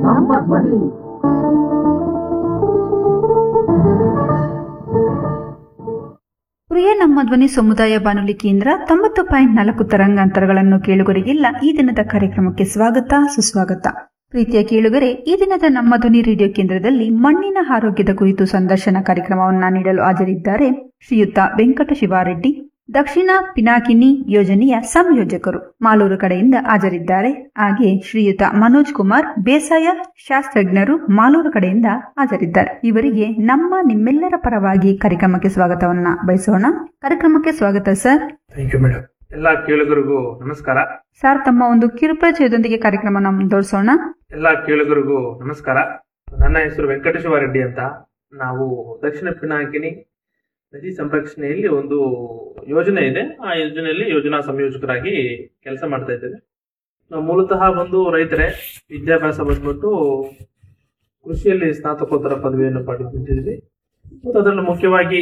ನಮ್ಮ ಧ್ವನಿ ಪ್ರಿಯ ನಮ್ಮ ಧ್ವನಿ ಸಮುದಾಯ ಬಾನುಲಿ ಕೇಂದ್ರ ತೊಂಬತ್ತು ಪಾಯಿಂಟ್ ನಾಲ್ಕು ತರಂಗಾಂತರಗಳನ್ನು ಕೇಳುಗರಿಗೆಲ್ಲ ಈ ದಿನದ ಕಾರ್ಯಕ್ರಮಕ್ಕೆ ಸ್ವಾಗತ ಸುಸ್ವಾಗತ ಪ್ರೀತಿಯ ಕೇಳುಗರೆ ಈ ದಿನದ ನಮ್ಮ ಧ್ವನಿ ರೇಡಿಯೋ ಕೇಂದ್ರದಲ್ಲಿ ಮಣ್ಣಿನ ಆರೋಗ್ಯದ ಕುರಿತು ಸಂದರ್ಶನ ಕಾರ್ಯಕ್ರಮವನ್ನು ನೀಡಲು ಹಾಜರಿದ್ದಾರೆ ಶ್ರೀಯುತ ವೆಂಕಟ ಶಿವಾರೆಡ್ಡಿ ದಕ್ಷಿಣ ಪಿನಾಕಿನಿ ಯೋಜನೆಯ ಸಂಯೋಜಕರು ಮಾಲೂರು ಕಡೆಯಿಂದ ಹಾಜರಿದ್ದಾರೆ ಹಾಗೆ ಶ್ರೀಯುತ ಮನೋಜ್ ಕುಮಾರ್ ಬೇಸಾಯ ಶಾಸ್ತ್ರಜ್ಞರು ಮಾಲೂರು ಕಡೆಯಿಂದ ಹಾಜರಿದ್ದಾರೆ ಇವರಿಗೆ ನಮ್ಮ ನಿಮ್ಮೆಲ್ಲರ ಪರವಾಗಿ ಕಾರ್ಯಕ್ರಮಕ್ಕೆ ಸ್ವಾಗತವನ್ನ ಬಯಸೋಣ ಕಾರ್ಯಕ್ರಮಕ್ಕೆ ಸ್ವಾಗತ ಸರ್ ಥ್ಯಾಂಕ್ ಯು ಮೇಡಮ್ ಎಲ್ಲ ಕೇಳುಗರಿಗೂ ನಮಸ್ಕಾರ ಸರ್ ತಮ್ಮ ಒಂದು ಕಿರುಪರಿಚಯದೊಂದಿಗೆ ಕಾರ್ಯಕ್ರಮನ ಮುಂದುವರಿಸೋಣ ಎಲ್ಲ ಕೇಳುಗರಿಗೂ ನಮಸ್ಕಾರ ನನ್ನ ಹೆಸರು ವೆಂಕಟೇಶ್ವರ ರೆಡ್ಡಿ ಅಂತ ನಾವು ದಕ್ಷಿಣ ಪಿನಾಕಿನಿ ನದಿ ಸಂರಕ್ಷಣೆಯಲ್ಲಿ ಒಂದು ಯೋಜನೆ ಇದೆ ಆ ಯೋಜನೆಯಲ್ಲಿ ಯೋಜನಾ ಸಂಯೋಜಕರಾಗಿ ಕೆಲಸ ಮಾಡ್ತಾ ಇದ್ದೇವೆ ನಾವು ಮೂಲತಃ ಬಂದು ರೈತರೇ ವಿದ್ಯಾಭ್ಯಾಸ ಬಂದ್ಬಿಟ್ಟು ಕೃಷಿಯಲ್ಲಿ ಸ್ನಾತಕೋತ್ತರ ಪದವಿಯನ್ನು ಪಡೆದಿದ್ದೀವಿ ಮತ್ತು ಅದರಲ್ಲಿ ಮುಖ್ಯವಾಗಿ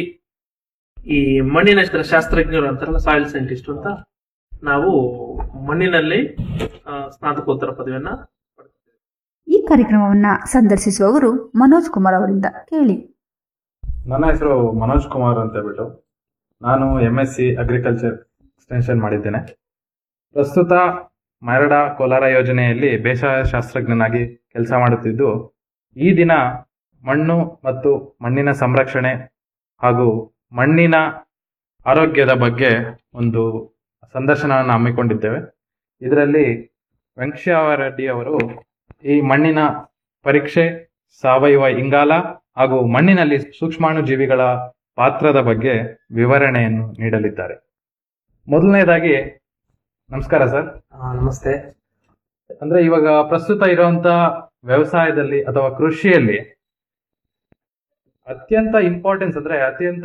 ಈ ಮಣ್ಣಿನ ಶಾಸ್ತ್ರಜ್ಞರು ಅಂತಾರಲ್ಲ ಸಾಯಿಲ್ ಸೈಂಟಿಸ್ಟ್ ಅಂತ ನಾವು ಮಣ್ಣಿನಲ್ಲಿ ಆ, ಸ್ನಾತಕೋತ್ತರ ಪದವಿಯನ್ನ ಪಡೆದಿದ್ದೇವೆ. ಈ ಕಾರ್ಯಕ್ರಮವನ್ನ ಸಂದರ್ಶಿಸುವವರು ಮನೋಜ್ ಕುಮಾರ್ ಅವರಿಂದ ಕೇಳಿ ನನ್ನ ಹೆಸರು ಮನೋಜ್ ಕುಮಾರ್ ಅಂತ ಹೇಳ್ಬಿಟ್ಟು ನಾನು M S C agriculture extension ಮಾಡಿದ್ದೇನೆ ಪ್ರಸ್ತುತ ಮರಡ ಕೋಲಾರ ಯೋಜನೆಯಲ್ಲಿ ಬೇಸಾಯ ಶಾಸ್ತ್ರಜ್ಞನಾಗಿ ಕೆಲಸ ಮಾಡುತ್ತಿದ್ದು ಈ ದಿನ ಮಣ್ಣು ಮತ್ತು ಮಣ್ಣಿನ ಸಂರಕ್ಷಣೆ ಹಾಗೂ ಮಣ್ಣಿನ ಆರೋಗ್ಯದ ಬಗ್ಗೆ ಒಂದು ಸಂದರ್ಶನವನ್ನು ಹಮ್ಮಿಕೊಂಡಿದ್ದೇವೆ ಇದರಲ್ಲಿ ವೆಂಕಟೇಶ್ವರರೆಡ್ಡಿ ಅವರು ಈ ಮಣ್ಣಿನ ಪರೀಕ್ಷೆ ಸಾವಯವ ಇಂಗಾಲ ಹಾಗೂ ಮಣ್ಣಿನಲ್ಲಿ ಸೂಕ್ಷ್ಮಾಣು ಜೀವಿಗಳ ಪಾತ್ರದ ಬಗ್ಗೆ ವಿವರಣೆಯನ್ನು ನೀಡಲಿದ್ದಾರೆ ಮೊದಲನೇದಾಗಿ ನಮಸ್ಕಾರ ಸರ್ ಆ, ನಮಸ್ತೆ ಅಂದ್ರೆ ಇವಾಗ ಪ್ರಸ್ತುತ ಇರುವಂತ ವ್ಯವಸಾಯದಲ್ಲಿ ಅಥವಾ ಕೃಷಿಯಲ್ಲಿ ಅತ್ಯಂತ ಇಂಪಾರ್ಟೆನ್ಸ್ ಅಂದ್ರೆ ಅತ್ಯಂತ